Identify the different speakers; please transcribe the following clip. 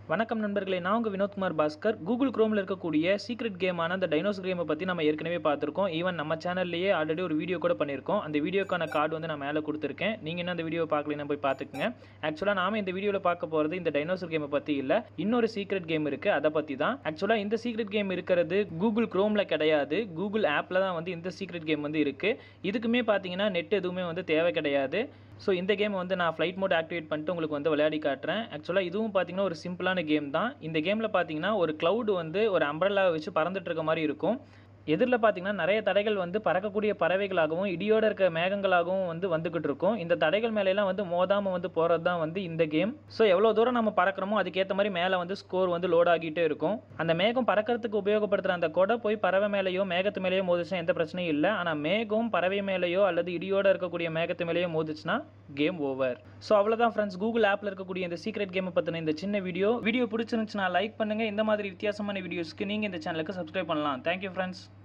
Speaker 1: வணக்கம் நண்பர்களே நான் உங்கள் வினோத்குமார் பாஸ்கர் கூகுள் குரோமில் இருக்கக்கூடிய சீக்ரெட் கேமான அந்த டைனோஸ் கேமை பற்றி நம்ம ஏற்கனவே பார்த்துருக்கோம் ஈவன் நம்ம சேனல்லையே ஆல்ரெடி ஒரு வீடியோ கூட பண்ணியிருக்கோம் அந்த வீடியோக்கான கார்டு வந்து நான் மேலே கொடுத்துருக்கேன் நீங்கள் என்ன அந்த வீடியோ பார்க்கலன்னா போய் பார்த்துக்குங்க ஆக்சுவலாக நாம இந்த வீடியோவில் பார்க்க போகிறது இந்த டைனோசர் கேமை பற்றி இல்லை இன்னொரு சீக்ரெட் கேம் இருக்குது அதை பற்றி தான் ஆக்சுவலாக இந்த சீக்ரெட் கேம் இருக்கிறது கூகுள் குரோமில் கிடையாது கூகுள் ஆப்பில் தான் வந்து இந்த சீக்ரெட் கேம் வந்து இருக்குது இதுக்குமே பார்த்தீங்கன்னா நெட் எதுவுமே வந்து தேவை கிடையாது ஸோ இந்த கேம் வந்து நான் ஃப்ளைட் மோட் ஆக்டிவேட் பண்ணிட்டு உங்களுக்கு வந்து விளையாடி காட்டுறேன் ஆக்சுவலாக இதுவும் பார்த்தீங்கன்னா ஒரு சிம்பிளான கேம் தான் இந்த கேமில் பார்த்தீங்கன்னா ஒரு க்ளவுட் வந்து ஒரு அம்ப்ரல்லாவை வச்சு பறந்துட்டு இருக்க மாதிரி இருக்கும் எதிரில் பார்த்தீங்கன்னா நிறைய தடைகள் வந்து பறக்கக்கூடிய பறவைகளாகவும் இடியோட இருக்க மேகங்களாகவும் வந்து வந்துகிட்டு இருக்கும் இந்த தடைகள் மேலெல்லாம் வந்து மோதாமல் வந்து போகிறது தான் வந்து இந்த கேம் ஸோ எவ்வளோ தூரம் நம்ம பறக்கிறோமோ அதுக்கேற்ற மாதிரி மேலே வந்து ஸ்கோர் வந்து லோட் ஆகிட்டே இருக்கும் அந்த மேகம் பறக்கிறதுக்கு உபயோகப்படுத்துகிற அந்த கொடை போய் பறவை மேலேயோ மேகத்து மேலேயோ மோதிச்சுன்னா எந்த பிரச்சனையும் இல்லை ஆனால் மேகம் பறவை மேலேயோ அல்லது இடியோட இருக்கக்கூடிய மேகத்து மேலேயோ மோதிச்சுன்னா கேம் ஓவர் ஸோ அவ்வளோதான் ஃப்ரெண்ட்ஸ் கூகுள் ஆப்பில் இருக்கக்கூடிய இந்த சீக்ரெட் கேமை பற்றின இந்த சின்ன வீடியோ வீடியோ பிடிச்சிருந்துச்சுன்னா லைக் பண்ணுங்கள் இந்த மாதிரி வித்தியாசமான வீடியோஸ்க்கு நீங்கள் இந்த சேனலுக்கு சப்ஸ்கிரைப் பண்ணலாம் தேங்க்யூ ஃப்ரெண்ட்ஸ்